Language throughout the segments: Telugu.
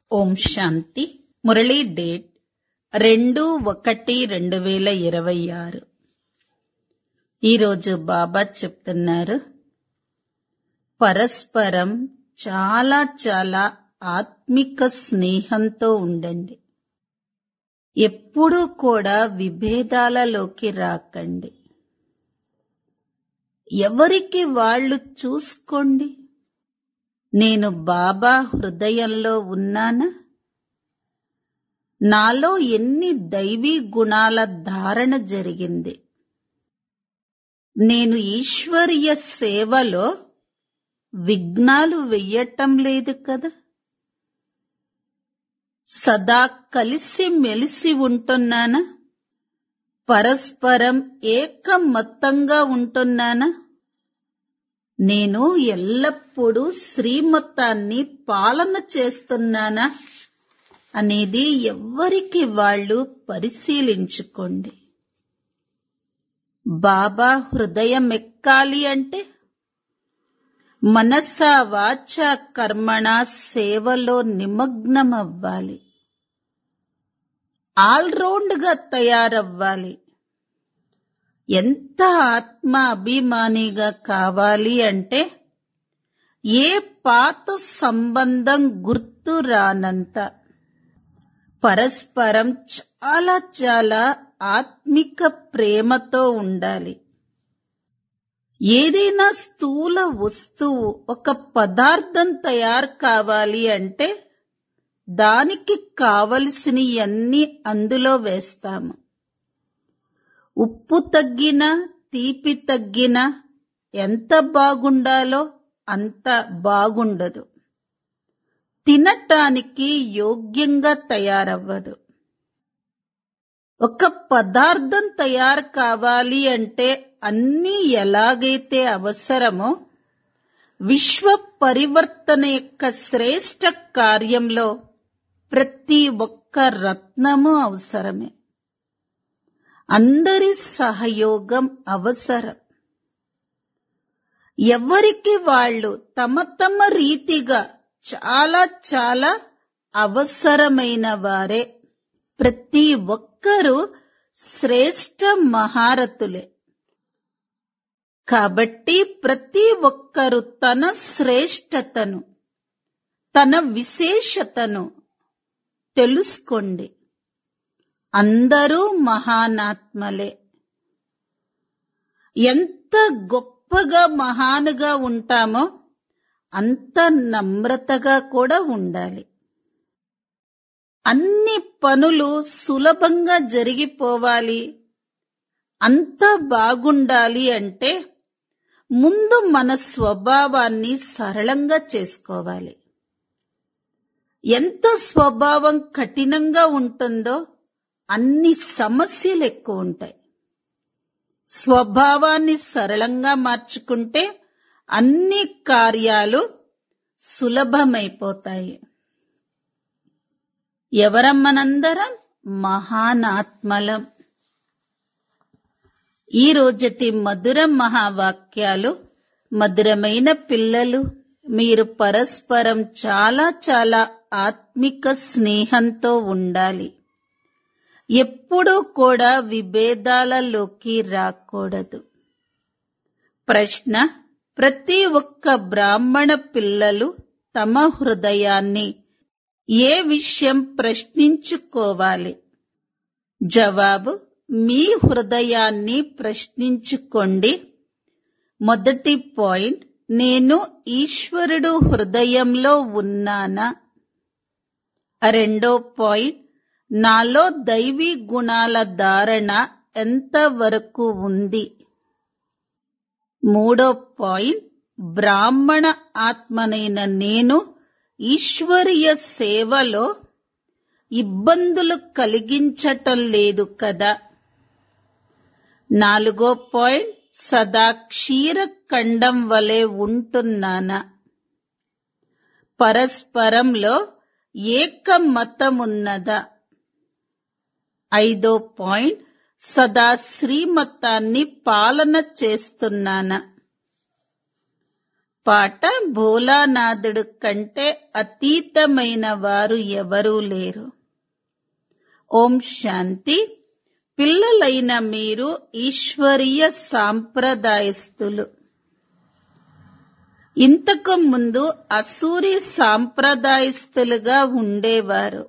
ఓం శాంతి మురళీ డేట్ రెండు ఒకటి రెండు వేల ఇరవై ఆరు ఈరోజు బాబా చెప్తున్నారు పరస్పరం చాలా చాలా ఆత్మిక స్నేహంతో ఉండండి ఎప్పుడూ కూడా విభేదాలలోకి రాకండి ఎవరికి వాళ్ళు చూసుకోండి నేను బాబా హృదయంలో ఉన్నానా నాలో ఎన్ని దైవీ గుణాల ధారణ జరిగింది నేను ఈశ్వరీయ సేవలో విఘ్నాలు వెయ్యటం లేదు కదా సదా కలిసి మెలిసి ఉంటున్నానా పరస్పరం ఏకమత్తంగా ఉంటున్నానా నేను ఎల్లప్పుడూ శ్రీమతాన్ని పాలన చేస్తున్నానా అనేది ఎవ్వరికి వాళ్ళు పరిశీలించుకోండి బాబా హృదయం ఎక్కాలి అంటే మనస వాచ కర్మణ సేవలో నిమగ్నమవ్వాలి ఆల్రౌండ్ గా తయారవ్వాలి ఎంత ఆత్మ అభిమానిగా కావాలి అంటే ఏ పాత సంబంధం గుర్తు రానంత పరస్పరం చాలా చాలా ఆత్మిక ప్రేమతో ఉండాలి ఏదైనా స్థూల వస్తువు ఒక పదార్థం తయారు కావాలి అంటే దానికి కావలసినవన్నీ అందులో వేస్తాము ఉప్పు తగ్గిన తీపి తగ్గిన ఎంత బాగుండాలో అంత బాగుండదు తినటానికి యోగ్యంగా తయారవ్వదు ఒక పదార్థం తయారు కావాలి అంటే అన్నీ ఎలాగైతే అవసరమో విశ్వ పరివర్తన యొక్క శ్రేష్ట కార్యంలో ప్రతి ఒక్క రత్నము అవసరమే అందరి సహయోగం అవసరం ఎవరికి వాళ్ళు తమ తమ రీతిగా చాలా చాలా అవసరమైన వారే ప్రతి ఒక్కరూ శ్రేష్ట మహారథులే కాబట్టి ప్రతి ఒక్కరు తన శ్రేష్టతను తన విశేషతను తెలుసుకోండి అందరూ మహానాత్మలే ఎంత గొప్పగా మహానుగా ఉంటామో అంత నమ్రతగా కూడా ఉండాలి అన్ని పనులు సులభంగా జరిగిపోవాలి అంత బాగుండాలి అంటే ముందు మన స్వభావాన్ని సరళంగా చేసుకోవాలి ఎంత స్వభావం కఠినంగా ఉంటుందో అన్ని సమస్యలు ఎక్కువ ఉంటాయి స్వభావాన్ని సరళంగా మార్చుకుంటే అన్ని కార్యాలు సులభమైపోతాయి ఎవరమ్మనందరం మహానాత్మలం ఈ రోజటి మధుర మహావాక్యాలు మధురమైన పిల్లలు మీరు పరస్పరం చాలా చాలా ఆత్మిక స్నేహంతో ఉండాలి ఎప్పుడూ కూడా విభేదాలలోకి రాకూడదు ప్రశ్న ప్రతి ఒక్క బ్రాహ్మణ పిల్లలు తమ హృదయాన్ని ఏ విషయం ప్రశ్నించుకోవాలి జవాబు మీ హృదయాన్ని ప్రశ్నించుకోండి మొదటి పాయింట్ నేను ఈశ్వరుడు హృదయంలో ఉన్నానా రెండో పాయింట్ నాలో దైవీ గుణాల ధారణ ఎంత వరకు ఉంది మూడో పాయింట్ బ్రాహ్మణ ఆత్మనైన నేను ఈశ్వరీయ సేవలో ఇబ్బందులు కలిగించటం లేదు కదా నాలుగో పాయింట్ సదా క్షీరఖండం వలె ఉంటున్నానా పరస్పరంలో ఏకమతమున్నదా ఐదో పాయింట్ సదా శ్రీమతాన్ని పాలన చేస్తున్నానా పాట భోలానాథుడు కంటే అతీతమైన వారు ఎవరూ లేరు ఓం శాంతి పిల్లలైన మీరు ఈశ్వరీయ సాంప్రదాయస్థులు ఇంతకు ముందు అసూరి సాంప్రదాయస్థులుగా ఉండేవారు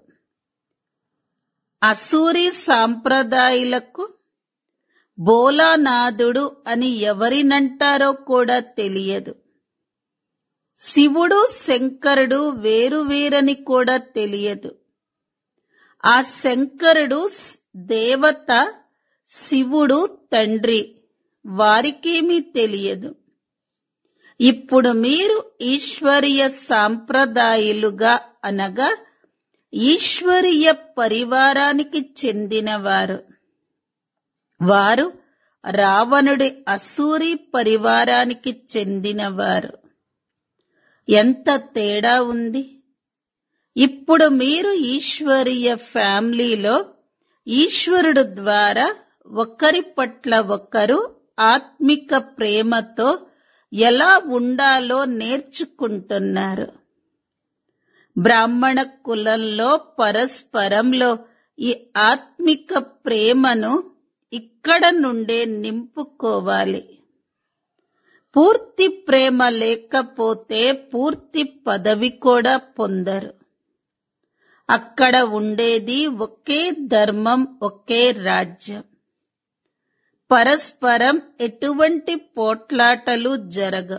అసూరి సాంప్రదాయులకు బోలానాథుడు అని ఎవరినంటారో కూడా తెలియదు శివుడు శంకరుడు వేరువేరని కూడా తెలియదు ఆ శంకరుడు దేవత శివుడు తండ్రి వారికేమీ తెలియదు ఇప్పుడు మీరు ఈశ్వరీయ సాంప్రదాయులుగా అనగా ఈశ్వరీయ పరివారానికి చెందినవారు వారు రావణుడి అసూరి పరివారానికి చెందినవారు ఎంత తేడా ఉంది ఇప్పుడు మీరు ఈశ్వరీయ ఫ్యామిలీలో ఈశ్వరుడు ద్వారా ఒకరి పట్ల ఒకరు ఆత్మిక ప్రేమతో ఎలా ఉండాలో నేర్చుకుంటున్నారు బ్రాహ్మణ కులంలో పరస్పరంలో ఈ ఆత్మిక ప్రేమను ఇక్కడ నుండే నింపుకోవాలి పూర్తి ప్రేమ లేకపోతే పూర్తి పదవి కూడా పొందరు అక్కడ ఉండేది ఒకే ధర్మం ఒకే రాజ్యం పరస్పరం ఎటువంటి పోట్లాటలు జరగ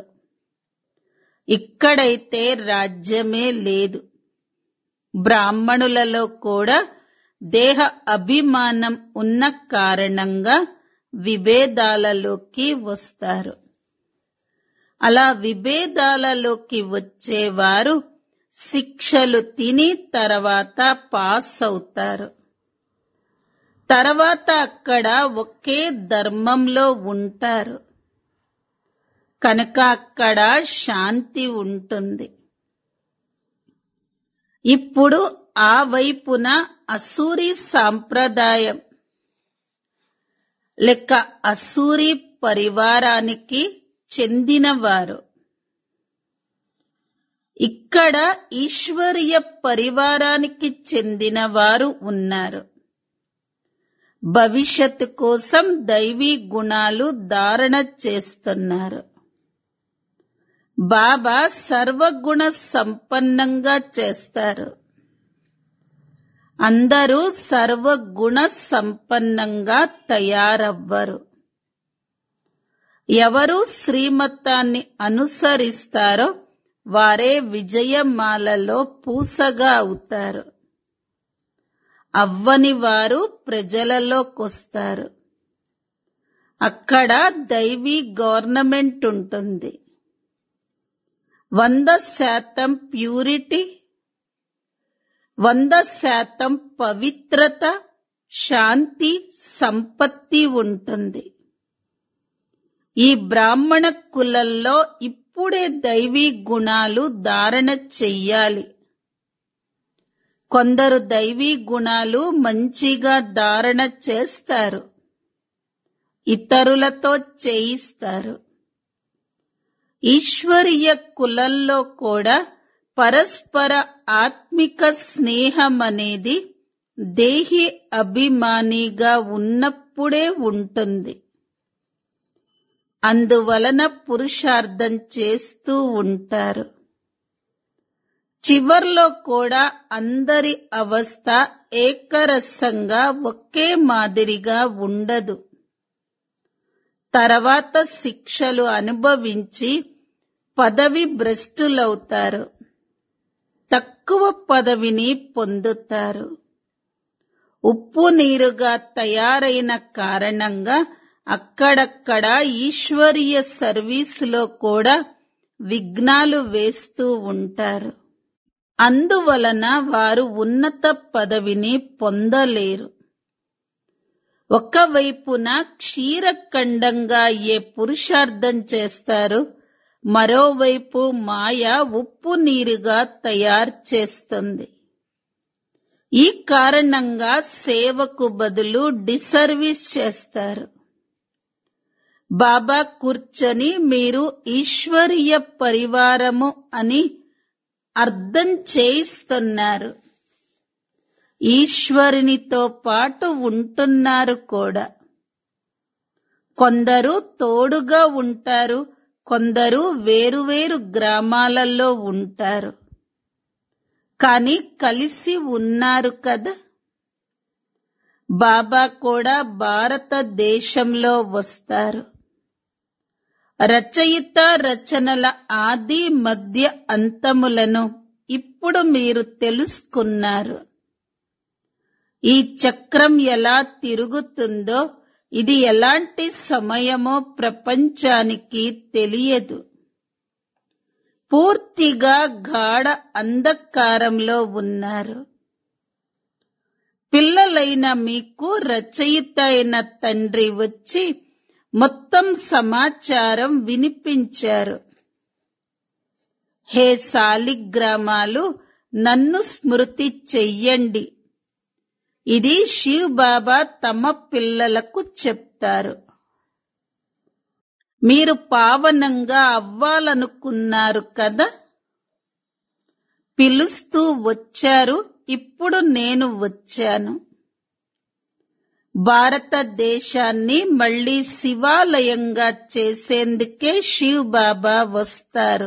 ఇక్కడైతే రాజ్యమే లేదు బ్రాహ్మణులలో కూడా దేహ అభిమానం ఉన్న కారణంగా విభేదాలలోకి వస్తారు అలా విభేదాలలోకి వచ్చేవారు శిక్షలు తిని తర్వాత పాస్ అవుతారు తర్వాత అక్కడ ఒకే ధర్మంలో ఉంటారు కనుక అక్కడ శాంతి ఉంటుంది ఇప్పుడు ఆ వైపున అసూరి సాంప్రదాయం లెక్క అసూరి పరివారానికి చెందినవారు ఇక్కడ ఈశ్వరీయ పరివారానికి చెందిన వారు ఉన్నారు భవిష్యత్తు కోసం దైవీ గుణాలు ధారణ చేస్తున్నారు బాబా సర్వగుణ సంపన్నంగా చేస్తారు అందరూ సర్వగుణ సంపన్నంగా తయారవ్వరు ఎవరు శ్రీమతాన్ని అనుసరిస్తారో వారే విజయమాలలో పూసగా అవుతారు అవ్వని వారు ప్రజలలోకొస్తారు అక్కడ దైవీ గవర్నమెంట్ ఉంటుంది వంద శాతం ప్యూరిటీ వంద శాతం పవిత్రత శాంతి సంపత్తి ఉంటుంది ఈ బ్రాహ్మణ కులంలో ఇప్పుడే దైవీ గుణాలు ధారణ చెయ్యాలి కొందరు దైవీ గుణాలు మంచిగా ధారణ చేస్తారు ఇతరులతో చేయిస్తారు ఈశ్వరీయ కులంలో కూడా పరస్పర ఆత్మిక స్నేహం అనేది దేహి అభిమానిగా ఉన్నప్పుడే ఉంటుంది అందువలన పురుషార్థం చేస్తూ ఉంటారు చివర్లో కూడా అందరి అవస్థ ఏకరసంగా ఒకే మాదిరిగా ఉండదు తర్వాత శిక్షలు అనుభవించి పదవి భ్రష్టులవుతారు తక్కువ పదవిని పొందుతారు ఉప్పు నీరుగా తయారైన కారణంగా అక్కడక్కడ ఈశ్వరీయ సర్వీసులో కూడా విఘ్నాలు వేస్తూ ఉంటారు అందువలన వారు ఉన్నత పదవిని పొందలేరు ఒకవైపున క్షీరఖండంగా ఏ పురుషార్థం చేస్తారు మరోవైపు మాయ ఉప్పు నీరుగా తయారు చేస్తుంది ఈ కారణంగా సేవకు బదులు డిసర్వీస్ చేస్తారు బాబా కూర్చొని మీరు ఈశ్వరీయ పరివారము అని అర్థం చేయిస్తున్నారు ఈశ్వరునితో పాటు ఉంటున్నారు కూడా కొందరు తోడుగా ఉంటారు కొందరు వేరువేరు గ్రామాలలో ఉంటారు కానీ కలిసి ఉన్నారు కదా బాబా కూడా భారతదేశంలో వస్తారు రచయిత రచనల ఆది మధ్య అంతములను ఇప్పుడు మీరు తెలుసుకున్నారు ఈ చక్రం ఎలా తిరుగుతుందో ఇది ఎలాంటి సమయమో ప్రపంచానికి తెలియదు పూర్తిగా గాఢ అంధకారంలో ఉన్నారు పిల్లలైన మీకు రచయిత అయిన తండ్రి వచ్చి మొత్తం సమాచారం వినిపించారు హే సాలిగ్రామాలు నన్ను స్మృతి చెయ్యండి ఇది శివ్ బాబా తమ పిల్లలకు చెప్తారు మీరు పావనంగా అవ్వాలనుకున్నారు కదా పిలుస్తూ వచ్చారు ఇప్పుడు నేను వచ్చాను భారతదేశాన్ని మళ్ళీ శివాలయంగా చేసేందుకే శివ్ బాబా వస్తారు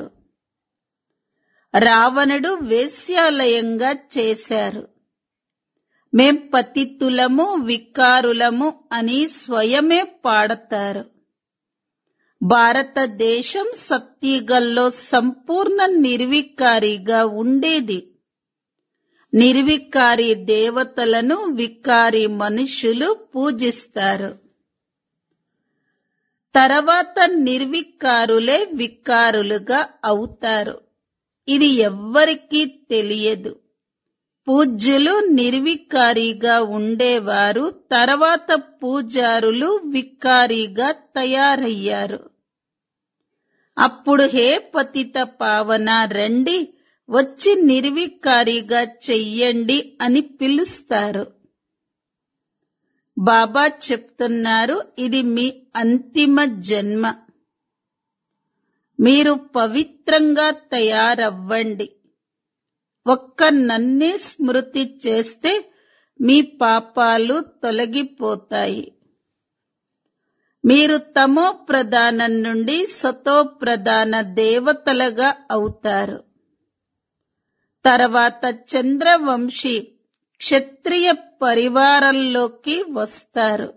రావణుడు వేశ్యాలయంగా చేశారు మేం పతితులము వికారులము అని స్వయమే పాడతారు భారతదేశం సత్యుగంలో సంపూర్ణ నిర్వికారిగా ఉండేది నిర్వికారి దేవతలను వికారి మనుషులు పూజిస్తారు తర్వాత నిర్వికారులే వికారులుగా అవుతారు ఇది ఎవ్వరికీ తెలియదు పూజ్యులు నిర్వికారిగా ఉండేవారు తర్వాత పూజారులు వికారిగా తయారయ్యారు అప్పుడు హే పతిత పావన రండి వచ్చి నిర్వికారిగా చెయ్యండి అని పిలుస్తారు బాబా చెప్తున్నారు ఇది మీ అంతిమ జన్మ మీరు పవిత్రంగా తయారవ్వండి ఒక్క నన్నే స్మృతి చేస్తే మీ పాపాలు తొలగిపోతాయి మీరు తమో ప్రధానం నుండి సతో ప్రధాన దేవతలుగా అవుతారు తర్వాత చంద్రవంశీ క్షత్రియ పరివారంలోకి వస్తారు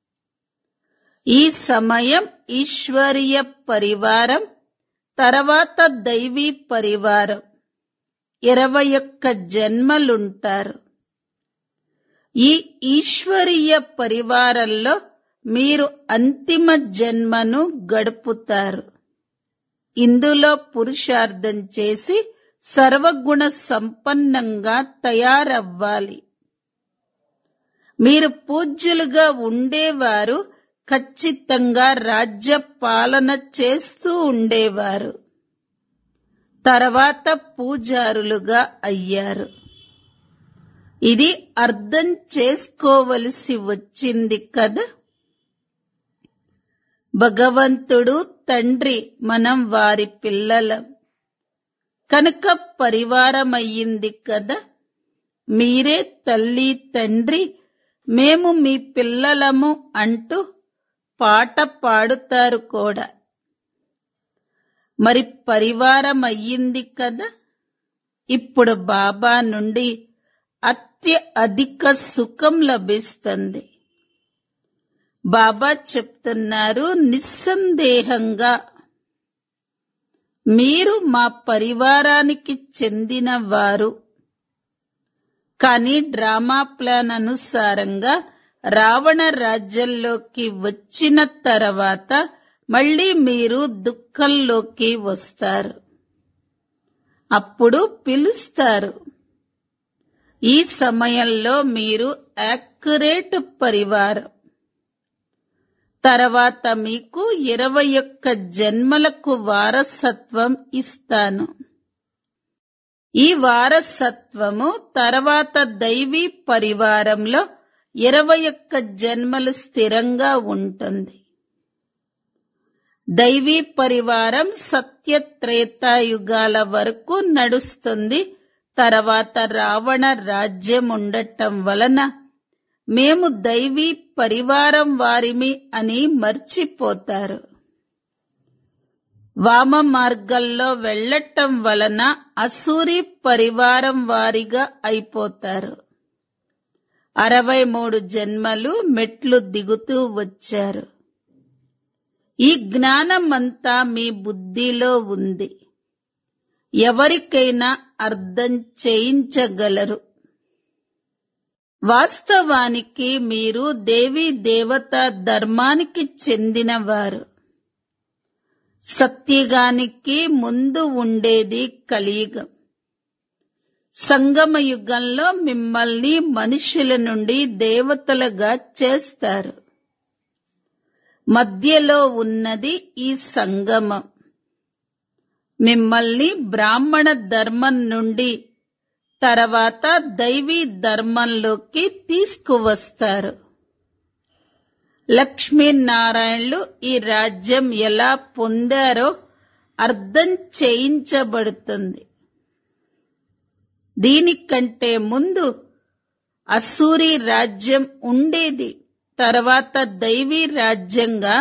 ఈ సమయం ఈశ్వరీయ పరివారం తర్వాత దైవీ పరివారం ఇరవై ఒక్క జన్మలుంటారు ఈ ఈశ్వరీయ పరివారంలో మీరు అంతిమ జన్మను గడుపుతారు ఇందులో పురుషార్థం చేసి సర్వగుణ సంపన్నంగా తయారవ్వాలి మీరు పూజ్యులుగా ఉండేవారు ఖచ్చితంగా రాజ్య పాలన చేస్తూ ఉండేవారు తర్వాత పూజారులుగా అయ్యారు ఇది అర్థం చేసుకోవలసి వచ్చింది కదా భగవంతుడు తండ్రి మనం వారి పిల్లలం కనుక పరివారమయ్యింది కదా మీరే తల్లి తండ్రి మేము మీ పిల్లలము అంటూ పాట పాడుతారు కూడా మరి పరివారం అయ్యింది కదా ఇప్పుడు బాబా నుండి అత్య అధిక సుఖం లభిస్తుంది బాబా చెప్తున్నారు నిస్సందేహంగా మీరు మా పరివారానికి చెందిన వారు కానీ డ్రామా ప్లాన్ అనుసారంగా రావణ రాజ్యంలోకి వచ్చిన తర్వాత మళ్ళీ మీరు దుఃఖంలోకి వస్తారు అప్పుడు పిలుస్తారు ఈ సమయంలో మీరు యాక్యురేట్ పరివారం తర్వాత మీకు ఇరవై ఒక్క జన్మలకు వారసత్వం ఇస్తాను ఈ వారసత్వము తర్వాత దైవీ పరివారంలో ఇరవై ఒక్క జన్మలు స్థిరంగా ఉంటుంది దైవీ పరివారం సత్య త్రేతాయుగాల వరకు నడుస్తుంది తర్వాత రావణ రాజ్యం ఉండటం వలన మేము దైవీ పరివారం వారిమి అని మర్చిపోతారు వామ మార్గంలో వెళ్ళటం వలన అసూరి పరివారం వారిగా అయిపోతారు అరవై మూడు జన్మలు మెట్లు దిగుతూ వచ్చారు ఈ జ్ఞానమంతా మీ బుద్ధిలో ఉంది ఎవరికైనా అర్థం చేయించగలరు వాస్తవానికి మీరు దేవీ దేవత ధర్మానికి చెందినవారు సత్యగానికి ముందు ఉండేది కలియుగం సంగమ యుగంలో మిమ్మల్ని మనుషుల నుండి దేవతలుగా చేస్తారు మధ్యలో ఉన్నది ఈ సంగమం మిమ్మల్ని బ్రాహ్మణ ధర్మం నుండి తర్వాత దైవీ ధర్మంలోకి తీసుకువస్తారు లక్ష్మీనారాయణులు ఈ రాజ్యం ఎలా పొందారో అర్థం చేయించబడుతుంది దీనికంటే ముందు అసూరి రాజ్యం ఉండేది తర్వాత దైవీ రాజ్యంగా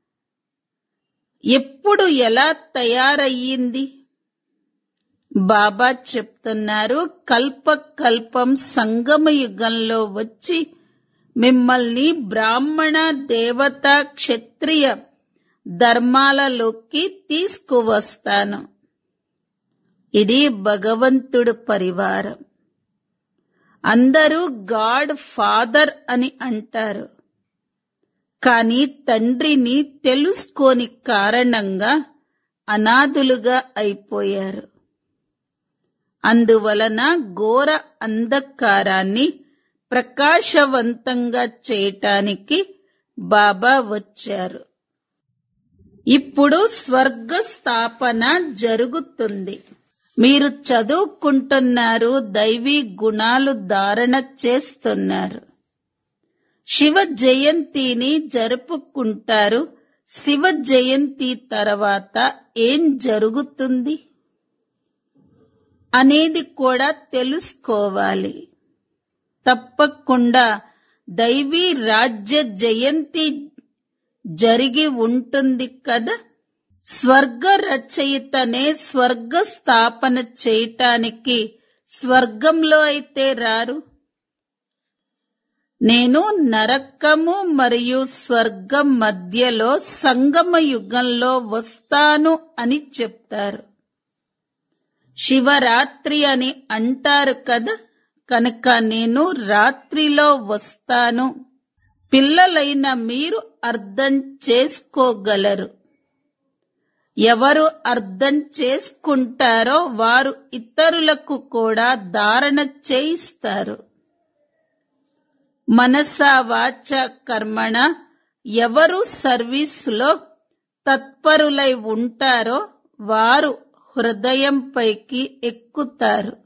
ఎప్పుడు ఎలా తయారయ్యింది బాబా చెప్తున్నారు కల్ప కల్పం సంగమ యుగంలో వచ్చి మిమ్మల్ని బ్రాహ్మణ దేవత క్షత్రియ ధర్మాలలోకి తీసుకువస్తాను ఇది భగవంతుడు పరివారం అందరూ గాడ్ ఫాదర్ అని అంటారు కానీ తండ్రిని తెలుసుకోని కారణంగా అనాథులుగా అయిపోయారు అందువలన ఘోర అంధకారాన్ని ప్రకాశవంతంగా చేయటానికి బాబా వచ్చారు ఇప్పుడు స్వర్గ స్థాపన జరుగుతుంది మీరు చదువుకుంటున్నారు దైవీ గుణాలు ధారణ చేస్తున్నారు శివ జయంతిని జరుపుకుంటారు శివ జయంతి తర్వాత ఏం జరుగుతుంది అనేది కూడా తెలుసుకోవాలి తప్పకుండా దైవీ రాజ్య జయంతి జరిగి ఉంటుంది కదా స్వర్గ రచయితనే స్వర్గ స్థాపన చేయటానికి స్వర్గంలో అయితే రారు నేను నరకము మరియు స్వర్గం మధ్యలో సంగమ యుగంలో వస్తాను అని చెప్తారు శివరాత్రి అని అంటారు కదా కనుక నేను రాత్రిలో వస్తాను పిల్లలైన మీరు అర్థం చేసుకోగలరు ఎవరు అర్థం చేసుకుంటారో వారు ఇతరులకు కూడా ధారణ చేయిస్తారు మనస వాచ కర్మణ ఎవరు సర్వీసులో తత్పరులై ఉంటారో వారు హృదయం పైకి ఎక్కుతారు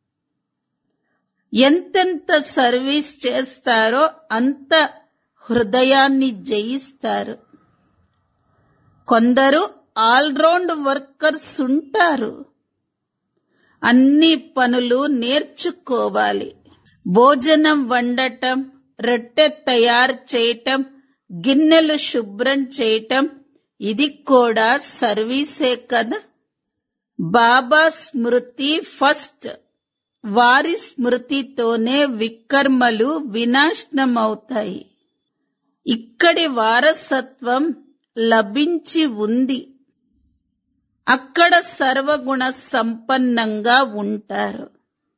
ఎంతెంత సర్వీస్ చేస్తారో అంత హృదయాన్ని జయిస్తారు కొందరు ఆల్రౌండ్ వర్కర్స్ ఉంటారు అన్ని పనులు నేర్చుకోవాలి భోజనం వండటం రొట్టె తయారు చేయటం గిన్నెలు శుభ్రం చేయటం ఇది కూడా సర్వీసే కదా బాబా స్మృతి ఫస్ట్ వారి స్మృతితోనే వికర్మలు వినాశనమవుతాయి ఇక్కడి వారసత్వం లభించి ఉంది అక్కడ సర్వగుణ సంపన్నంగా ఉంటారు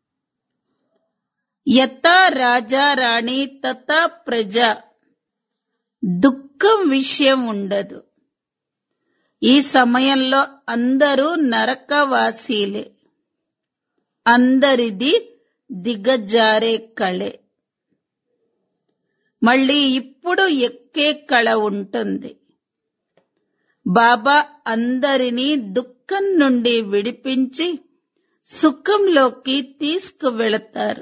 యథా రాజా రాణి తథా ప్రజ దుఃఖం విషయం ఉండదు ఈ సమయంలో అందరూ నరకవాసీలే అందరిది దిగజారే కళే మళ్ళీ ఇప్పుడు ఎక్కే కళ ఉంటుంది బాబా అందరినీ దుఃఖం నుండి విడిపించి సుఖంలోకి తీసుకువెళతారు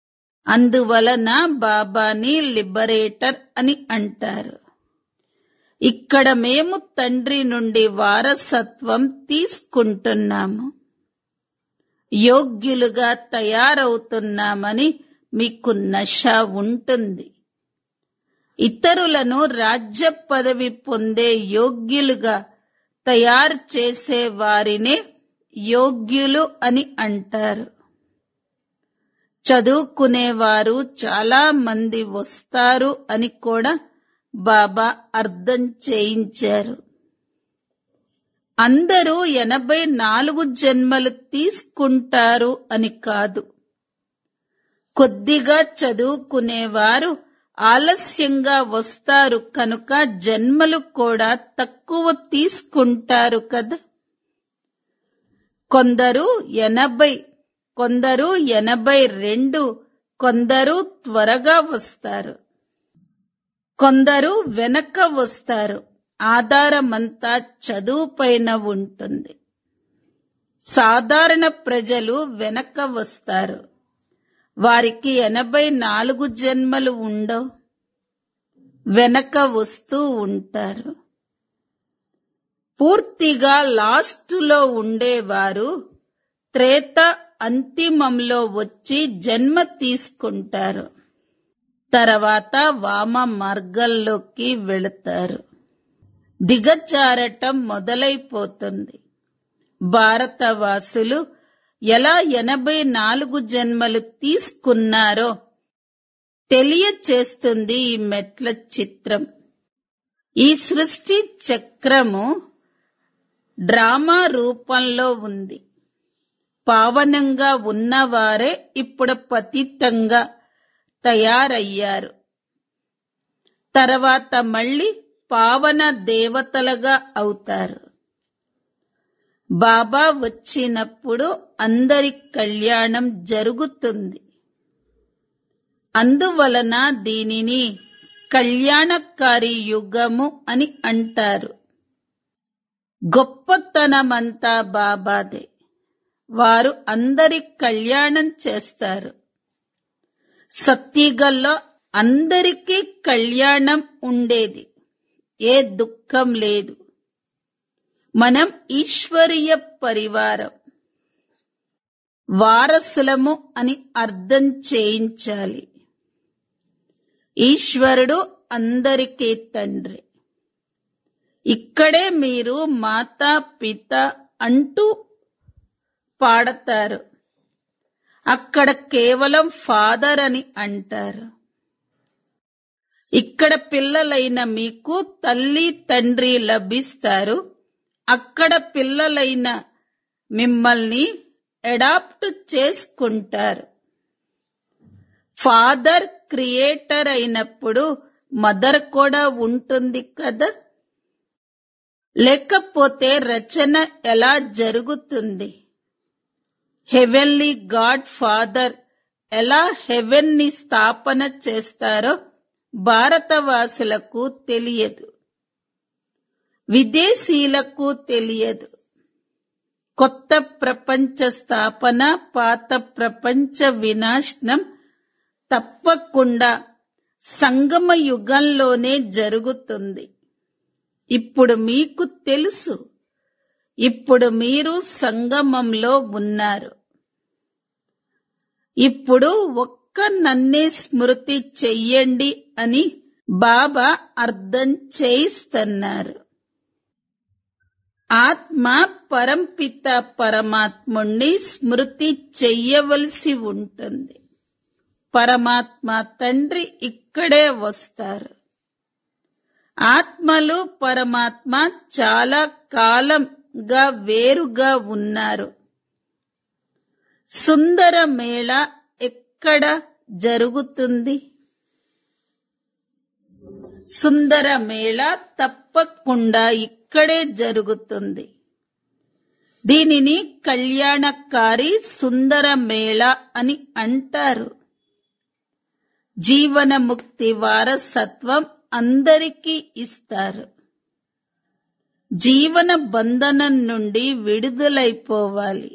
అందువలన బాబాని లిబరేటర్ అని అంటారు ఇక్కడ మేము తండ్రి నుండి వారసత్వం తీసుకుంటున్నాము యోగ్యులుగా తయారవుతున్నామని మీకు నష ఉంటుంది ఇతరులను రాజ్య పదవి పొందే యోగ్యులుగా తయారు చేసే వారినే యోగ్యులు అని అంటారు చదువుకునేవారు చాలా మంది వస్తారు అని కూడా బాబా అర్థం చేయించారు అందరూ ఎనభై నాలుగు జన్మలు తీసుకుంటారు అని కాదు కొద్దిగా చదువుకునేవారు ఆలస్యంగా వస్తారు కనుక జన్మలు కూడా తక్కువ తీసుకుంటారు కదా కొందరు ఎనభై కొందరు ఎనభై రెండు కొందరు త్వరగా వస్తారు కొందరు వెనక వస్తారు ఆధారమంతా చదువు పైన ఉంటుంది సాధారణ ప్రజలు వెనక వస్తారు వారికి ఎనభై నాలుగు జన్మలు ఉండవు వెనక వస్తూ ఉంటారు పూర్తిగా లాస్టులో ఉండేవారు త్రేత అంతిమంలో వచ్చి జన్మ తీసుకుంటారు తర్వాత వామ మార్గంలోకి వెళతారు దిగజారటం మొదలైపోతుంది భారతవాసులు ఎలా ఎనభై నాలుగు జన్మలు తీసుకున్నారో తెలియచేస్తుంది ఈ మెట్ల చిత్రం ఈ సృష్టి చక్రము డ్రామా రూపంలో ఉంది పావనంగా ఉన్నవారే ఇప్పుడు పతితంగా తయారయ్యారు తర్వాత మళ్ళీ పావన దేవతలుగా అవుతారు బాబా వచ్చినప్పుడు అందరి కళ్యాణం జరుగుతుంది అందువలన దీనిని కళ్యాణకారి యుగము అని అంటారు గొప్పతనమంతా బాబాదే వారు అందరి కళ్యాణం చేస్తారు సత్యగల్లో అందరికీ కళ్యాణం ఉండేది ఏ దుఃఖం లేదు మనం ఈశ్వరీయ పరివారం వారసులము అని అర్థం చేయించాలి ఈశ్వరుడు అందరికీ తండ్రి ఇక్కడే మీరు మాతా పిత అంటూ పాడతారు అక్కడ కేవలం ఫాదర్ అని అంటారు ఇక్కడ పిల్లలైన మీకు తల్లి తండ్రి లభిస్తారు అక్కడ పిల్లలైన మిమ్మల్ని అడాప్ట్ చేసుకుంటారు ఫాదర్ క్రియేటర్ అయినప్పుడు మదర్ కూడా ఉంటుంది కదా లేకపోతే రచన ఎలా జరుగుతుంది హెవెన్లీ గాడ్ ఫాదర్ ఎలా హెవెన్ ని స్థాపన చేస్తారో భారతవాసులకు తెలియదు విదేశీయులకు తెలియదు కొత్త ప్రపంచ స్థాపన పాత ప్రపంచ వినాశనం తప్పకుండా సంగమ యుగంలోనే జరుగుతుంది ఇప్పుడు మీకు తెలుసు ఇప్పుడు మీరు సంగమంలో ఉన్నారు ఇప్పుడు ఒక్క నన్నే స్మృతి చెయ్యండి అని బాబా అర్థం చేయిస్తున్నారు ఆత్మ పరంపిత పరమాత్ముణ్ణి స్మృతి చెయ్యవలసి ఉంటుంది పరమాత్మ తండ్రి ఇక్కడే వస్తారు ఆత్మలు పరమాత్మ చాలా కాలంగా వేరుగా ఉన్నారు సుందర మేళ ఎక్కడ జరుగుతుంది సుందర మేళ తప్పకుండా ఇక్కడే జరుగుతుంది దీనిని కళ్యాణకారి సుందర మేళ అని అంటారు జీవన ముక్తి వారసత్వం అందరికీ ఇస్తారు జీవన బంధనం నుండి విడుదలైపోవాలి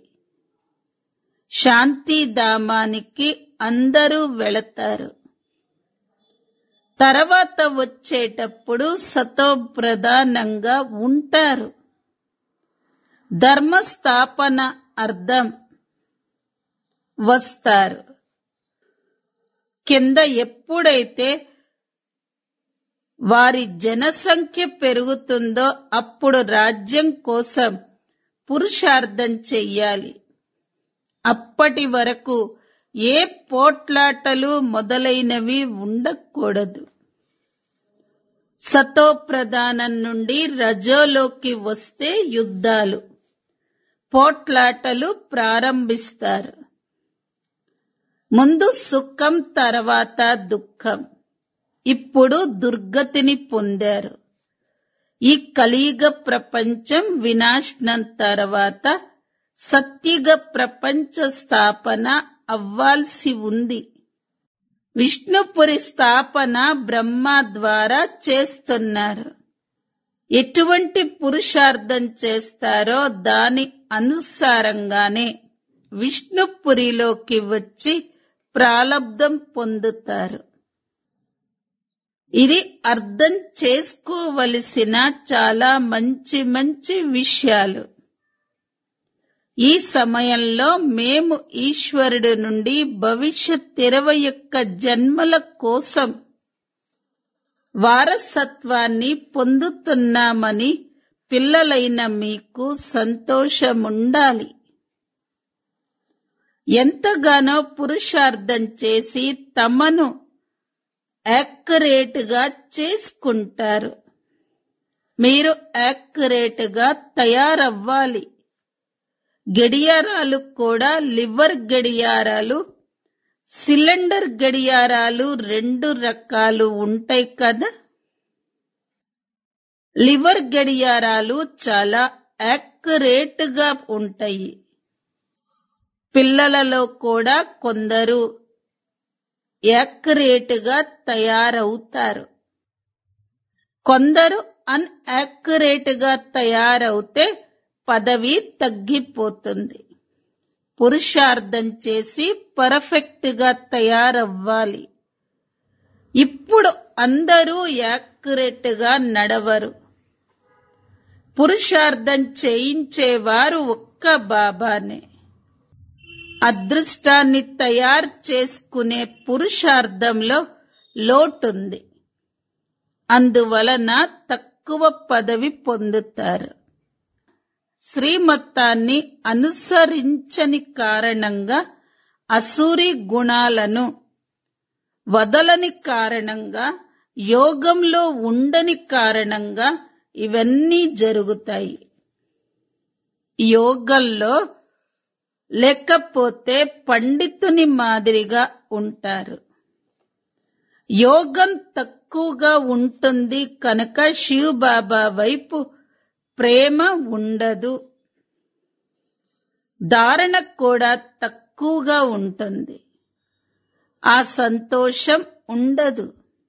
శాంతిధామానికి అందరూ వెళతారు తర్వాత వచ్చేటప్పుడు సతో ప్రధానంగా ఉంటారు ధర్మస్థాపన అర్థం వస్తారు కింద ఎప్పుడైతే వారి జనసంఖ్య పెరుగుతుందో అప్పుడు రాజ్యం కోసం పురుషార్థం చెయ్యాలి అప్పటి వరకు ఏ పోట్లాటలు మొదలైనవి ఉండకూడదు సతో ప్రధానం నుండి రజోలోకి వస్తే యుద్ధాలు పోట్లాటలు ప్రారంభిస్తారు ముందు సుఖం తర్వాత దుఃఖం ఇప్పుడు దుర్గతిని పొందారు ఈ కలియుగ ప్రపంచం వినాశనం తర్వాత సత్యుగ ప్రపంచ స్థాపన అవ్వాల్సి ఉంది విష్ణుపురి స్థాపన బ్రహ్మ ద్వారా చేస్తున్నారు ఎటువంటి పురుషార్థం చేస్తారో దాని అనుసారంగానే విష్ణుపురిలోకి వచ్చి ప్రాలబ్ధం పొందుతారు ఇది అర్థం చేసుకోవలసిన చాలా మంచి మంచి విషయాలు ఈ సమయంలో మేము ఈశ్వరుడు నుండి భవిష్యత్ ఇరవై యొక్క జన్మల కోసం వారసత్వాన్ని పొందుతున్నామని పిల్లలైన మీకు సంతోషముండాలి ఎంతగానో పురుషార్థం చేసి తమను యాక్యురేట్ గా చేసుకుంటారు మీరు యాక్యురేట్ గా తయారవ్వాలి గడియారాలు కూడా లివర్ గడియారాలు సిలిండర్ గడియారాలు రెండు రకాలు ఉంటాయి కదా లివర్ గడియారాలు చాలా యాక్యురేట్ గా ఉంటాయి పిల్లలలో కూడా కొందరు యాక్యురేట్ గా తయారవుతారు కొందరు అన్యాక్యురేట్ గా తయారవుతే పదవి తగ్గిపోతుంది పురుషార్థం చేసి పర్ఫెక్ట్ గా తయారవ్వాలి ఇప్పుడు అందరూ యాక్యురేట్ గా నడవరు పురుషార్థం చేయించేవారు ఒక్క బాబానే అదృష్టాన్ని తయారు చేసుకునే పురుషార్థంలో లోటుంది అందువలన తక్కువ పదవి పొందుతారు శ్రీమత్తాన్ని అనుసరించని కారణంగా అసూరి గుణాలను వదలని కారణంగా యోగంలో ఉండని కారణంగా ఇవన్నీ జరుగుతాయి యోగంలో లేకపోతే పండితుని మాదిరిగా ఉంటారు యోగం తక్కువగా ఉంటుంది కనుక శివ్ బాబా వైపు ప్రేమ ఉండదు ధారణ కూడా తక్కువగా ఉంటుంది ఆ సంతోషం ఉండదు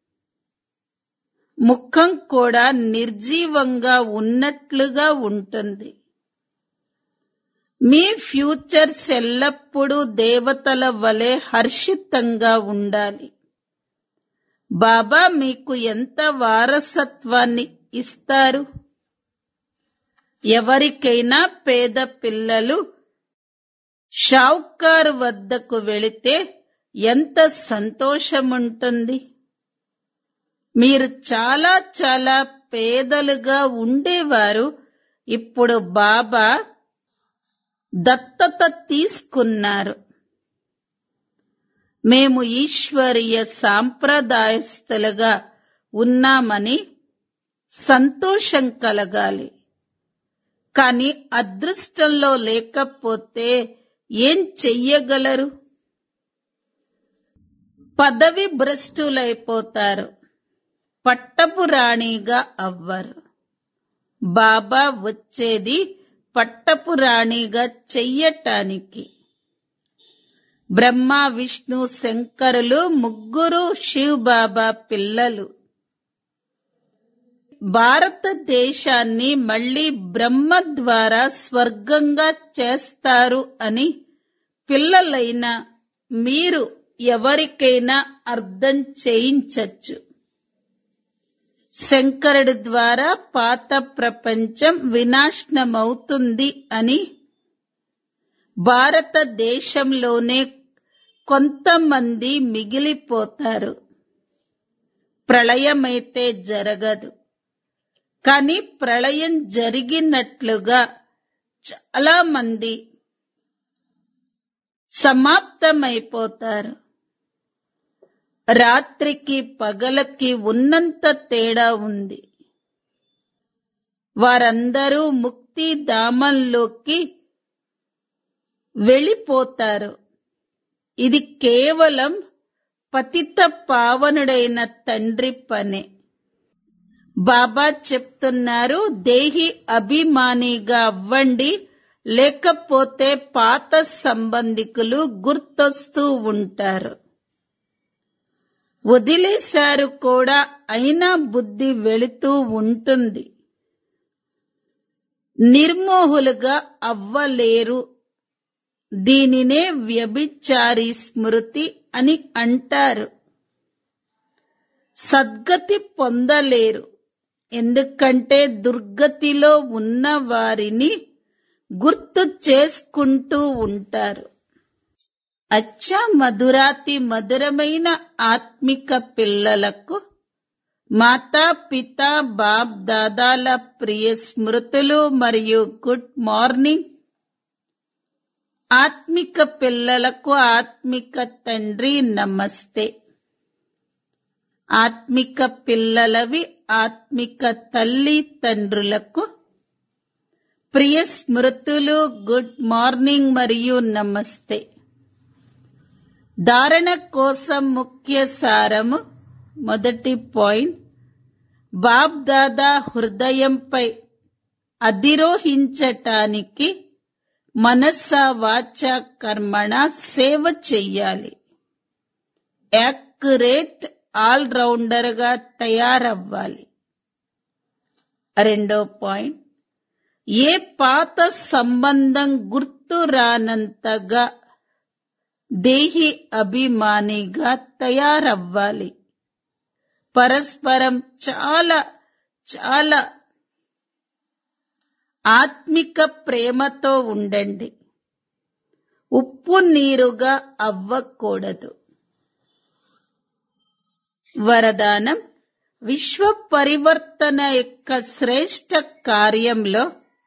ముఖం కూడా నిర్జీవంగా ఉన్నట్లుగా ఉంటుంది మీ ఫ్యూచర్స్ ఎల్లప్పుడూ దేవతల వలె హర్షితంగా ఉండాలి బాబా మీకు ఎంత వారసత్వాన్ని ఇస్తారు ఎవరికైనా పేద పిల్లలు షావుకారు వద్దకు వెళితే ఎంత సంతోషముంటుంది మీరు చాలా చాలా పేదలుగా ఉండేవారు ఇప్పుడు బాబా దత్తత తీసుకున్నారు మేము ఈశ్వరీయ సాంప్రదాయస్థులుగా ఉన్నామని సంతోషం కలగాలి కానీ అదృష్టంలో లేకపోతే ఏం చెయ్యగలరు పదవి భ్రష్టులైపోతారు పట్టపు రాణిగా అవ్వరు బాబా వచ్చేది పట్టపు రాణిగా చెయ్యటానికి బ్రహ్మ విష్ణు శంకరులు ముగ్గురు శివ్ బాబా పిల్లలు భారతదేశాన్ని మళ్ళీ బ్రహ్మ ద్వారా స్వర్గంగా చేస్తారు అని పిల్లలైన మీరు ఎవరికైనా అర్థం చేయించచ్చు శంకరుడి ద్వారా పాత ప్రపంచం వినాశనమవుతుంది అని భారతదేశంలోనే కొంతమంది మిగిలిపోతారు ప్రళయమైతే జరగదు కానీ ప్రళయం జరిగినట్లుగా చాలా మంది సమాప్తమైపోతారు రాత్రికి పగలకి ఉన్నంత తేడా ఉంది వారందరూ ముక్తి ధామంలోకి వెళ్ళిపోతారు ఇది కేవలం పతిత పావనుడైన తండ్రి పనే బాబా చెప్తున్నారు దేహి అభిమానిగా అవ్వండి లేకపోతే పాత సంబంధికులు గుర్తొస్తూ ఉంటారు వదిలేశారు కూడా అయినా బుద్ధి వెళుతూ ఉంటుంది నిర్మోహులుగా అవ్వలేరు దీనినే వ్యభిచారి స్మృతి అని అంటారు సద్గతి పొందలేరు ఎందుకంటే దుర్గతిలో ఉన్న వారిని గుర్తు చేసుకుంటూ ఉంటారు అచ్చా మధురాతి మధురమైన ఆత్మిక పిల్లలకు మాతా పిత బాప్ దాదాల ప్రియ స్మృతులు మరియు గుడ్ మార్నింగ్ ఆత్మిక పిల్లలకు ఆత్మిక తండ్రి నమస్తే ఆత్మిక పిల్లలవి ఆత్మిక తల్లి తండ్రులకు ప్రియ స్మృతులు గుడ్ మార్నింగ్ మరియు నమస్తే ధారణ కోసం ముఖ్య సారము మొదటి పాయింట్ బాబ్ దాదా హృదయంపై అధిరోహించటానికి మనస్స వాచ కర్మణ సేవ చెయ్యాలి యాక్యురేట్ ఆల్ రౌండర్ గా తయారవ్వాలి రెండో పాయింట్ ఏ పాత సంబంధం గుర్తు రానంతగా దేహి అభిమానిగా తయారవ్వాలి పరస్పరం చాలా చాలా ఆత్మిక ప్రేమతో ఉండండి ఉప్పు నీరుగా అవ్వకూడదు వరదానం విశ్వ పరివర్తన యొక్క శ్రేష్ట కార్యంలో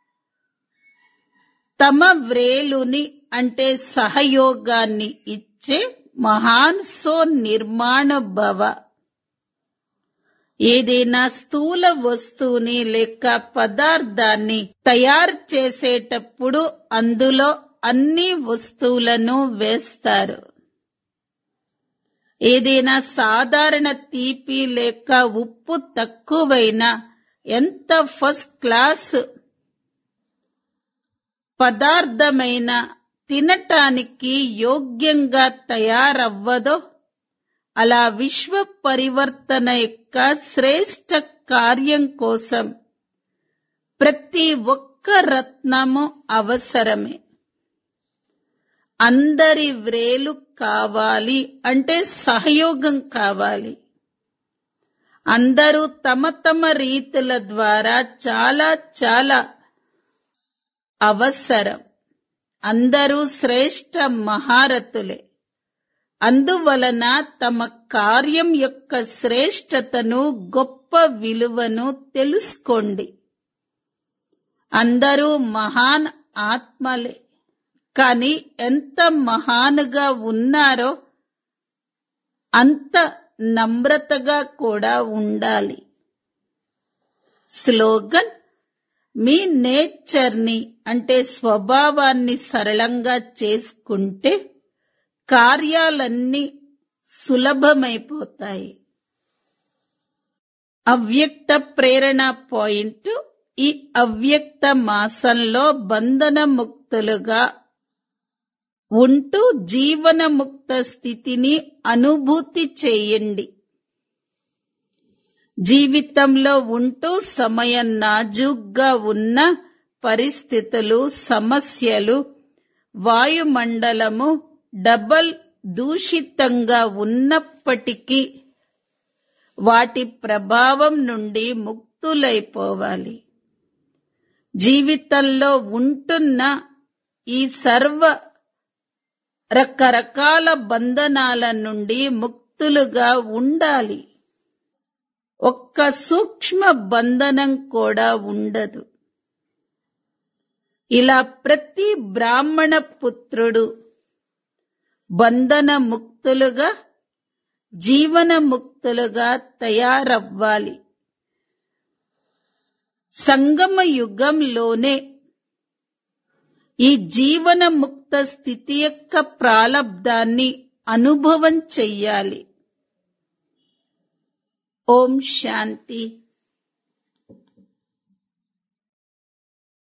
తమ వ్రేలుని అంటే సహయోగాన్ని ఇచ్చే మహాన్ సో నిర్మాణ భవ ఏదైనా స్థూల వస్తువుని లేక పదార్థాన్ని తయారు చేసేటప్పుడు అందులో అన్ని వస్తువులను వేస్తారు ఏదైనా సాధారణ తీపి లేక ఉప్పు తక్కువైనా ఎంత ఫస్ట్ క్లాస్ పదార్థమైన తినటానికి యోగ్యంగా తయారవ్వదో అలా విశ్వ పరివర్తన యొక్క శ్రేష్ట కార్యం కోసం ప్రతి ఒక్క రత్నము అవసరమే అందరి వ్రేలు కావాలి అంటే సహయోగం కావాలి అందరూ తమ తమ రీతుల ద్వారా చాలా చాలా అవసరం అందరూ శ్రేష్ట మహారథులే అందువలన తమ కార్యం యొక్క శ్రేష్టతను గొప్ప విలువను తెలుసుకోండి అందరూ మహాన్ ఆత్మలే కానీ ఎంత మహానుగా ఉన్నారో అంత నమ్రతగా కూడా ఉండాలి స్లోగన్ మీ నేచర్ని అంటే స్వభావాన్ని సరళంగా చేసుకుంటే కార్యాలన్నీ సులభమైపోతాయి అవ్యక్త ప్రేరణ పాయింట్ ఈ అవ్యక్త మాసంలో బంధన ముక్తులుగా ఉంటూ జీవన ముక్త స్థితిని అనుభూతి చేయండి జీవితంలో ఉంటూ సమయం నాజూగ్గా ఉన్న పరిస్థితులు సమస్యలు వాయుమండలము డబల్ దూషితంగా ఉన్నప్పటికీ వాటి ప్రభావం నుండి ముక్తులైపోవాలి జీవితంలో ఉంటున్న ఈ సర్వ రకరకాల బంధనాల నుండి ముక్తులుగా ఉండాలి ఒక్క సూక్ష్మ బంధనం కూడా ఉండదు ఇలా ప్రతి బ్రాహ్మణ పుత్రుడు బంధన ముక్తులుగా జీవన ముక్తులుగా తయారవ్వాలి సంగమ యుగంలోనే ఈ జీవన ముక్త స్థితి యొక్క ప్రాలబ్ధాన్ని అనుభవం చెయ్యాలి ఓం శాంతి